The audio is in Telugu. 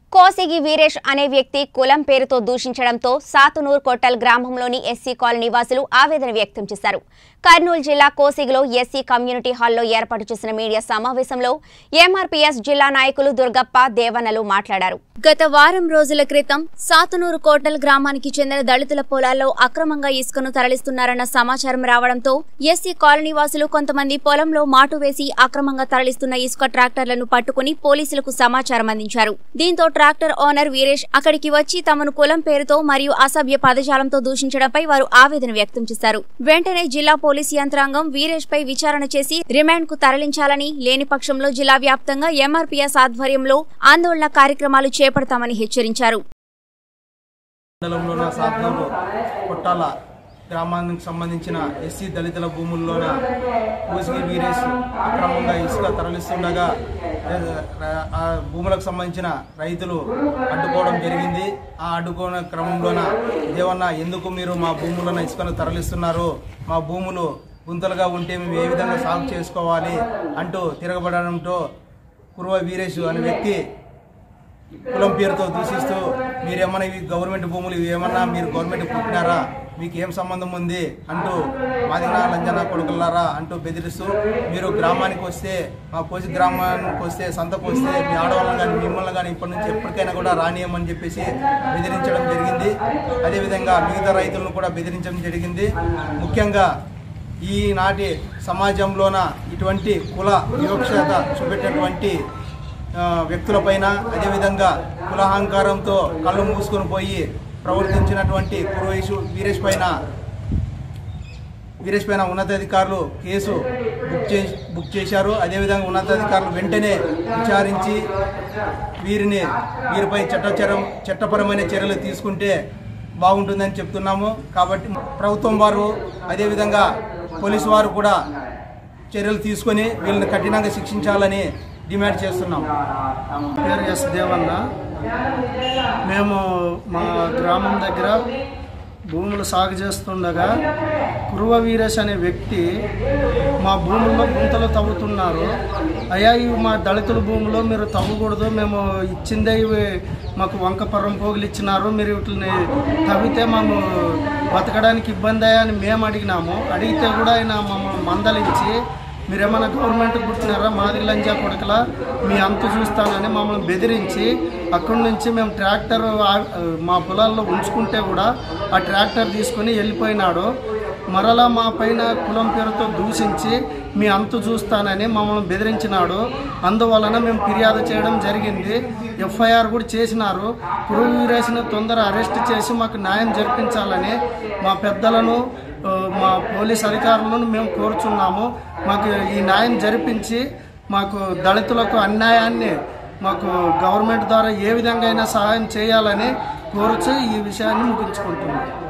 కోసిగి వీరేష్ అనే వ్యక్తి కులం పేరుతో దూషించడంతో సాతునూర్ కొట్టల్ గ్రామంలోని ఎస్సీ కాలనీ వాసులు ఆవేదన వ్యక్తం చేశారు కర్నూలు జిల్లా కోసిగిలో ఎస్సీ కమ్యూనిటీ హాల్లో ఏర్పాటు చేసిన మీడియా సమావేశంలో ఎంఆర్పీఎస్ జిల్లా నాయకులు దుర్గప్ప దేవన్నలు మాట్లాడారు గత వారం రోజుల క్రితం సాతునూరు కోటల్ గ్రామానికి చెందిన దళితుల పొలాల్లో అక్రమంగా ఇసుకను తరలిస్తున్నారన్న సమాచారం రావడంతో ఎస్సీ కాలనీ వాసులు కొంతమంది పొలంలో మాటు వేసి అక్రమంగా తరలిస్తున్న ఇసుక ట్రాక్టర్లను పట్టుకుని పోలీసులకు సమాచారం అందించారు దీంతో ట్రాక్టర్ ఓనర్ వీరేష్ అక్కడికి వచ్చి తమను కులం పేరుతో మరియు అసభ్య పదజాలంతో దూషించడంపై వారు ఆవేదన వ్యక్తం చేశారు వెంటనే జిల్లా పోలీసు యంత్రాంగం వీరేష్ పై విచారణ చేసి రిమాండ్ కు తరలించాలని లేని పక్షంలో జిల్లా వ్యాప్తంగా ఎంఆర్పీఎస్ ఆధ్వర్యంలో ఆందోళన కార్యక్రమాలు చేపడతామని హెచ్చరించారు మండలంలోన సాత్నూరు కొట్టాల గ్రామానికి సంబంధించిన ఎస్సీ దళితుల భూముల్లోన కోసిగి వీరేష్ అక్రమంగా ఇసుక తరలిస్తుండగా ఆ, ఆ భూములకు సంబంధించిన రైతులు అడ్డుకోవడం జరిగింది ఆ అడ్డుకోవడం క్రమంలోన దేవన్న ఎందుకు మీరు మా భూములను ఇసుకను తరలిస్తున్నారు మా భూములు గుంతలుగా ఉంటే మేము ఏ విధంగా సాగు చేసుకోవాలి అంటూ తిరగబడడంతో కురువ వీరేష్ అనే వ్యక్తి కులం పేరుతో దూషిస్తూ మీరేమన్నా ఇవి గవర్నమెంట్ భూములు ఇవి ఏమన్నా మీరు గవర్నమెంట్ పుట్టినారా మీకు ఏం సంబంధం ఉంది అంటూ మాదిన లంజన కొడుకులారా అంటూ బెదిరిస్తూ మీరు గ్రామానికి వస్తే మా కోసి గ్రామానికి వస్తే సంతకు వస్తే మీ ఆడవాళ్ళని కానీ మిమ్మల్ని కానీ ఇప్పటి నుంచి ఎప్పటికైనా కూడా రానియమని చెప్పేసి బెదిరించడం జరిగింది అదేవిధంగా మిగతా రైతులను కూడా బెదిరించడం జరిగింది ముఖ్యంగా ఈనాటి సమాజంలోన ఇటువంటి కుల వివక్షత చూపెట్టినటువంటి ఆ, వ్యక్తులపైన అదేవిధంగా కులహంకారంతో కళ్ళు మూసుకొని పోయి ప్రవర్తించినటువంటి కురవేషు వీరేష్ పైన వీరేష్ పైన ఉన్నతాధికారులు కేసు బుక్ చే బుక్ చేశారు అదేవిధంగా ఉన్నతాధికారులు వెంటనే విచారించి వీరిని వీరిపై చట్టచరం చట్టపరమైన చర్యలు తీసుకుంటే బాగుంటుందని చెప్తున్నాము కాబట్టి ప్రభుత్వం వారు అదేవిధంగా పోలీసు వారు కూడా చర్యలు తీసుకొని వీళ్ళని కఠినంగా శిక్షించాలని డిమాండ్ చేస్తున్నాం పేరు ఎస్ దేవన్న మేము మా గ్రామం దగ్గర భూములు సాగు చేస్తుండగా కురువ వీరేష్ అనే వ్యక్తి మా భూముల్లో గుంతలు తవ్వుతున్నారు అయ్యా ఇవి మా దళితుల భూములో మీరు తవ్వకూడదు మేము ఇచ్చిందే ఇవి మాకు వంక పర్రం పోగులు ఇచ్చినారు మీరు వీటిని తవ్వితే మేము బతకడానికి ఇబ్బంది అయ్యా అని మేము అడిగినాము అడిగితే కూడా ఆయన మమ్మల్ని మందలించి మీరేమన్నా గవర్నమెంట్ పుట్టినారా మాది లంజా కొడకలా మీ అంతు చూస్తానని మమ్మల్ని బెదిరించి అక్కడి నుంచి మేము ట్రాక్టర్ ఆ- మా పొలాల్లో ఉంచుకుంటే కూడా ఆ ట్రాక్టర్ తీసుకొని వెళ్ళిపోయినాడు మరలా మా పైన కులం పేరుతో దూషించి మీ అంతు చూస్తానని మమ్మల్ని బెదిరించినాడు అందువలన మేము ఫిర్యాదు చేయడం జరిగింది ఎఫ్ఐఆర్ కూడా చేసినారు పురుగు వీరేసిన తొందర అరెస్ట్ చేసి మాకు న్యాయం జరిపించాలని మా పెద్దలను ఆ, మా పోలీస్ అధికారులను మేము కోరుచున్నాము మాకు ఈ న్యాయం జరిపించి మాకు దళితులకు అన్యాయాన్ని మాకు గవర్నమెంట్ ద్వారా ఏ విధంగా అయినా సహాయం చేయాలని కోరుచు ఈ విషయాన్ని ముగించుకుంటున్నాం